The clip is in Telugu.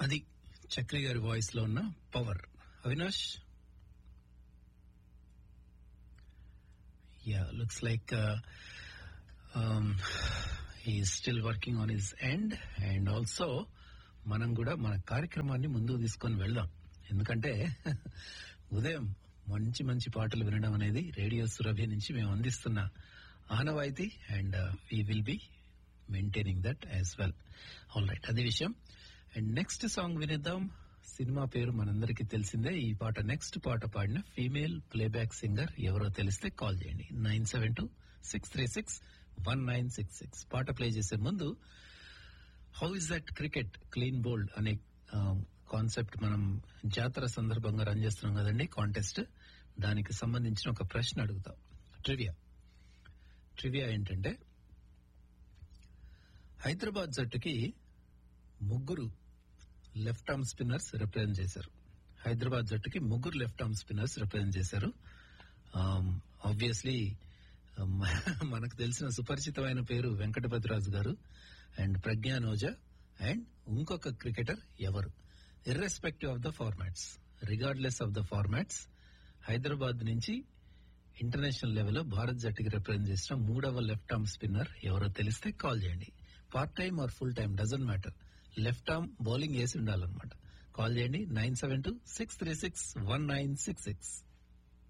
అది చక్రి గారి వాయిస్ లో ఉన్న power Avinash yeah looks like he still working on his end and also మనం కూడా మన కార్యక్రమాన్ని ముందుకు తీసుకొని వెళ్దాం ఎందుకంటే ఉదయం మంచి మంచి పాటలు వినడం అనేది రేడియో సురభి నుంచి మేము అందిస్తున్న ఆనవాయితీ and we will be maintaining that as well all right అదే విషయం అండ్ నెక్స్ట్ సాంగ్ వినిద్దాం సినిమా పేరు మనందరికీ తెలిసిందే ఈ పాట నెక్స్ట్ పాట పాడిన ఫీమేల్ ప్లేబ్యాక్ సింగర్ ఎవరో తెలిస్తే కాల్ చేయండి nine seven two six three six one nine six six పాట ప్లే చేసే ముందు how is that cricket clean bowled అనే కాన్సెప్ట్ మనం జాతర సందర్భంగా రన్ చేస్తున్నాం కదండి కాంటెస్ట్ దానికి సంబంధించిన ఒక ప్రశ్న అడుగుతాం ట్రివియా ట్రివియా ఏంటంటే హైదరాబాద్ జట్టుకి ముగ్గురు లెఫ్ట్ ఆర్మ్ స్పిన్నర్స్ రిప్రజెంట్ చేశారు హైదరాబాద్ జట్టుకి ముగ్గురు లెఫ్ట్ ఆర్మ్ స్పిన్నర్స్ రిప్రజెంట్ చేశారు ఆబ్వియస్లీ మనకు తెలిసిన సుపరిచితమైన పేరు వెంకటపతిరాజు గారు అండ్ ప్రజ్ఞాన్ ఓజా అండ్ ఇంకొక క్రికెటర్ ఎవరు irrespective of the formats regardless of the formats Hyderabad నుంచి ఇంటర్నేషనల్ లెవెల్లో భారత్ జట్టుకి రిప్రజెంట్ చేసిన మూడవ లెఫ్ట్ ఆర్మ్ స్పిన్నర్ ఎవరో తెలిస్తే కాల్ చేయండి part time or full time doesn't matter left arm bowling వేసి ఉండాలన్నమాట కాల్ చేయండి nine seven two six three six one nine six six